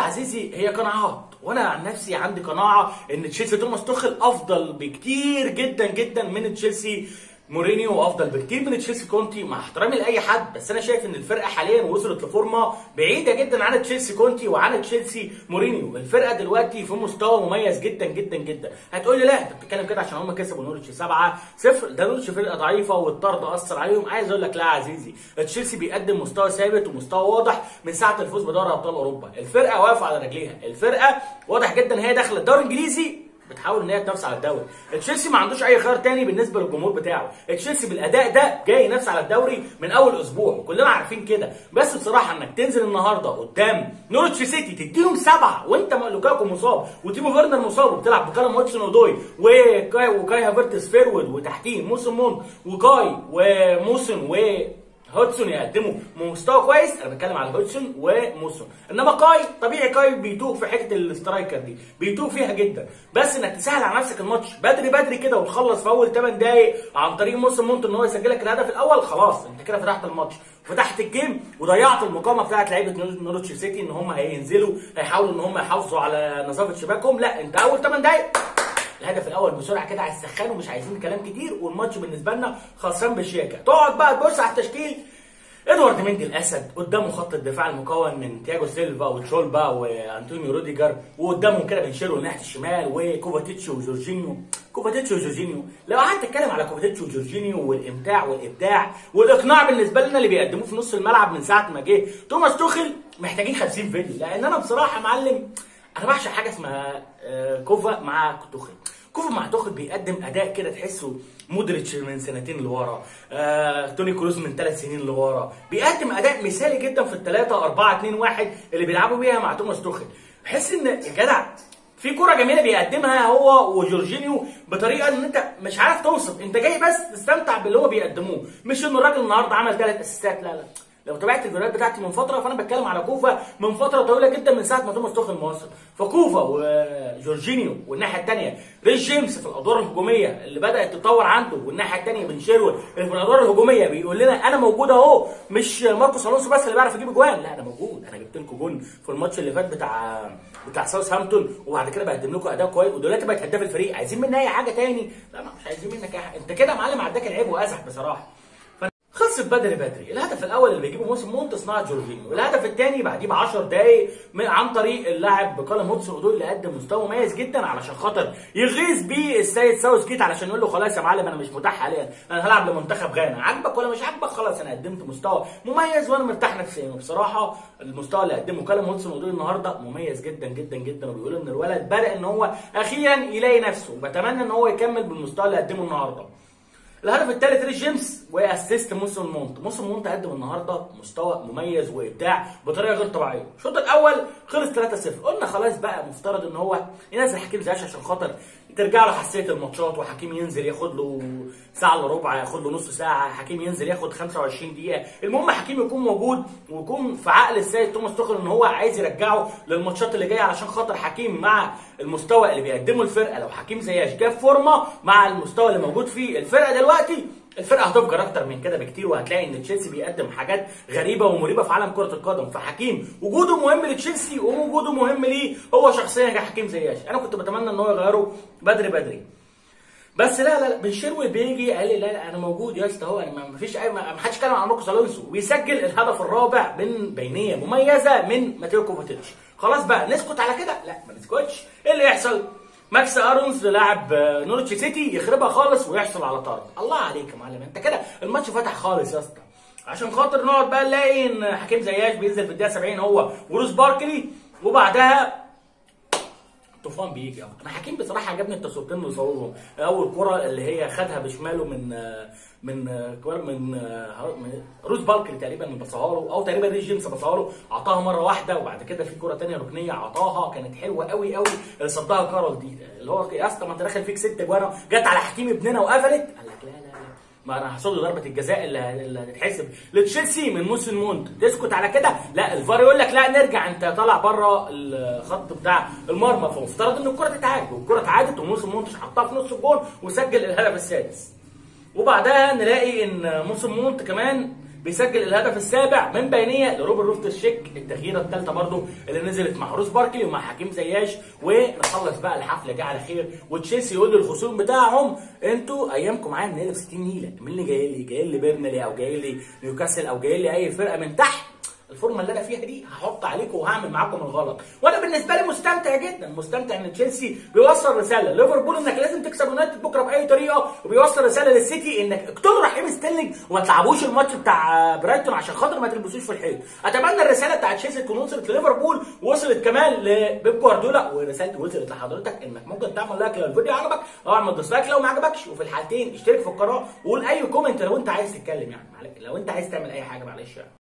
عزيزي هي قناعات وانا عن نفسي عندي قناعه ان تشيلسي توماس توخل افضل بكتير جدا جدا من تشيلسي مورينيو وافضل بكتير من تشيلسي كونتي مع احترامي لاي حد بس انا شايف ان الفرقه حاليا وصلت لفورمه بعيده جدا عن تشيلسي كونتي وعن تشيلسي مورينيو الفرقه دلوقتي في مستوى مميز جدا جدا جدا هتقول لي لا انت بتتكلم كده عشان هم كسبوا نورتش 7 0 ده نورتش فرقه ضعيفه والطرد اثر عليهم عايز اقول لك لا يا عزيزي تشيلسي بيقدم مستوى ثابت ومستوى واضح من ساعه الفوز بدوري ابطال اوروبا الفرقه واقفه على رجليها الفرقه واضح جدا هي داخله الدوري الانجليزي بتحاول ان هي تنافس على الدوري تشيلسي ما عندوش اي خيار تاني بالنسبه للجمهور بتاعه تشيلسي بالاداء ده جاي ينافس على الدوري من اول اسبوع وكلنا عارفين كده بس بصراحه انك تنزل النهارده قدام نورتش سيتي تديهم سبعه وانت لوكاكو مصاب وتيمو فيرنر مصاب وبتلعب بكلام هوتسون ودوي وكاي وكاي هافرتس فيرود وتحتيه موسم مون وكاي وموسم و هودسون يقدموا مستوى كويس انا بتكلم على هودسون وموسون انما كاي طبيعي كاي بيتوه في حته الاسترايكر دي بيتوه فيها جدا بس انك تسهل على نفسك الماتش بدري بدري كده وتخلص في اول 8 دقائق عن طريق موسم مونت ان هو يسجل لك الهدف الاول خلاص انت كده فتحت الماتش فتحت الجيم وضيعت المقاومه بتاعت لعيبه نوروتش سيتي ان هم هينزلوا هيحاولوا ان هم يحافظوا على نظافه شباكهم لا انت اول 8 دقائق الهدف الاول بسرعه كده على السخان ومش عايزين كلام كتير والماتش بالنسبه لنا خسران بشياكه تقعد بقى تبص على التشكيل ادوارد مندي الاسد قدامه خط الدفاع المكون من تياجو سيلفا وتشولبا وانطونيو روديجر وقدامهم كده بنشيرو ناحيه الشمال وكوفاتيتش وجورجينيو كوفاتيتش وجورجينيو لو قعدت تتكلم على كوفاتيتش وجورجينيو والامتاع والابداع والاقناع بالنسبه لنا اللي بيقدموه في نص الملعب من ساعه ما جه توماس توخل محتاجين 50 فيديو لان انا بصراحه معلم انا بعشق حاجه اسمها كوفا مع توخل كوفا مع توخل بيقدم اداء كده تحسه مودريتش من سنتين لورا آه، توني كروز من ثلاث سنين لورا بيقدم اداء مثالي جدا في الثلاثة 4 2 1 اللي بيلعبوا بيها مع توماس توخل بحس ان يا جدع في كرة جميلة بيقدمها هو وجورجينيو بطريقة ان انت مش عارف توصف انت جاي بس تستمتع باللي هو بيقدموه مش ان الراجل النهارده عمل ثلاث اسيستات لا لا لو تابعت الفيديوهات بتاعتي من فتره فانا بتكلم على كوفا من فتره طويله جدا من ساعه ما توماس توخل ما وصل فكوفا وجورجينيو والناحيه الثانيه ريس جيمس في الادوار الهجوميه اللي بدات تتطور عنده والناحيه الثانيه بن شيرول اللي في الادوار الهجوميه بيقول لنا انا موجود اهو مش ماركوس الونسو بس اللي بيعرف يجيب اجوان لا انا موجود انا جبت لكم جون في الماتش اللي فات بتاع بتاع ساوث هامبتون وبعد كده بقدم لكم اداء كويس ودلوقتي بقت هداف الفريق عايزين مني اي حاجه تاني لا مش عايزين منك اي حاجه انت كده يا معلم عداك العيب وازح بصراحه خلصت بدري بدري الهدف الاول اللي بيجيبه موسم مونت صناعه جورجينيو الهدف الثاني بعديه ب 10 دقائق عن طريق اللاعب بكالم هودسون اودوي اللي قدم مستوى مميز جدا علشان خاطر يغيظ بيه السيد ساوث جيت علشان يقول له خلاص يا معلم انا مش متاح حاليا انا هلعب لمنتخب غانا عاجبك ولا مش عاجبك خلاص انا قدمت مستوى مميز وانا مرتاح نفسيا وبصراحه المستوى اللي قدمه كالم هودسون اودوي النهارده مميز جدا جدا جدا وبيقولوا ان الولد بدا ان هو اخيرا يلاقي نفسه وبتمنى ان هو يكمل بالمستوى اللي قدمه النهارده الهدف الثالث ريس جيمس واسيست موسم مونت موسم مونت قدم النهارده مستوى مميز وابداع بطريقه غير طبيعيه الشوط الاول خلص 3-0 قلنا خلاص بقى مفترض ان هو ينزل حكيم زياش عشان خاطر ترجع له حساسيه الماتشات وحكيم ينزل ياخد له ساعه الا ربع ياخد له نص ساعه حكيم ينزل ياخد 25 دقيقه المهم حكيم يكون موجود ويكون في عقل السيد توماس توخل ان هو عايز يرجعه للماتشات اللي جايه علشان خاطر حكيم مع المستوى اللي بيقدمه الفرقه لو حكيم زياش جاب فورمه مع المستوى اللي موجود فيه الفرقه دلوقتي الفرقه هتفجر اكتر من كده بكتير وهتلاقي ان تشيلسي بيقدم حاجات غريبه ومريبه في عالم كره القدم فحكيم وجوده مهم لتشيلسي ووجوده مهم ليه هو شخصيا كحكيم زياش انا كنت بتمنى ان هو يغيره بدري بدري بس لا لا لا بن شيروي بيجي قال لي لا, لا انا موجود يا اسطى اهو انا ما فيش اي ما حدش اتكلم عن ماركوس الونسو وبيسجل الهدف الرابع من بينيه مميزه من ماتيو كوفاتيتش خلاص بقى نسكت على كده لا ما نسكتش ايه اللي يحصل ماكس ارونز لاعب نورتش سيتي يخربها خالص ويحصل على طرد الله عليك يا معلم انت كده الماتش فتح خالص يا اسطى عشان خاطر نقعد بقى نلاقي ان حكيم زياش بينزل في الدقيقه 70 هو وروس باركلي وبعدها طوفان بيجي انا حكيم بصراحه عجبني التصويرتين اللي صورهم اول كره اللي هي خدها بشماله من من من, من روز بالكري تقريبا بصاها له او تقريبا ريس جيمس بصاها له اعطاها مره واحده وبعد كده في كره ثانيه ركنيه اعطاها كانت حلوه قوي قوي اللي صدها كارول دي اللي هو يا اسطى ما انت داخل فيك ست جوان جت على حكيم ابننا وقفلت قال لك لا لا لا ما انا هصد ضربه الجزاء اللي اللي هتتحسب لتشيلسي من موسم مونت تسكت على كده لا الفار يقول لك لا نرجع انت طالع بره الخط بتاع المرمى فمفترض ان الكره تتعاد والكره اتعادت وموسم مونت حطها في نص الجول وسجل الهدف السادس وبعدها نلاقي ان موسم مونت كمان بيسجل الهدف السابع من بينيه لروبن روفتر شيك التغييره الثالثه برضو اللي نزلت مع روس باركلي ومع حكيم زياش ونخلص بقى الحفله دي على خير وتشيلسي يقول للخصوم بتاعهم انتوا ايامكم معايا من 60 نيله مين اللي جاي لي جاي لي بيرنلي او جاي لي نيوكاسل او جاي لي اي فرقه من تحت الفورمه اللي انا فيها دي هحط عليكم وهعمل معاكم الغلط وانا بالنسبه لي مستمتع جدا مستمتع ان تشيلسي بيوصل رساله ليفربول انك لازم تكسب يونايتد بكره باي طريقه وبيوصل رساله للسيتي انك اقتلوا رحيم ستيرلينج وما تلعبوش الماتش بتاع برايتون عشان خاطر ما تلبسوش في الحيط اتمنى الرساله بتاعت تشيلسي تكون وصلت لليفربول وصلت كمان لبيب جوارديولا ورسالتي وصلت لحضرتك انك ممكن تعمل لايك لو الفيديو عجبك او اعمل ديسلايك لو ما عجبكش وفي الحالتين اشترك في القناه وقول اي كومنت لو انت عايز تتكلم يعني لو انت عايز تعمل اي حاجه معلش يعني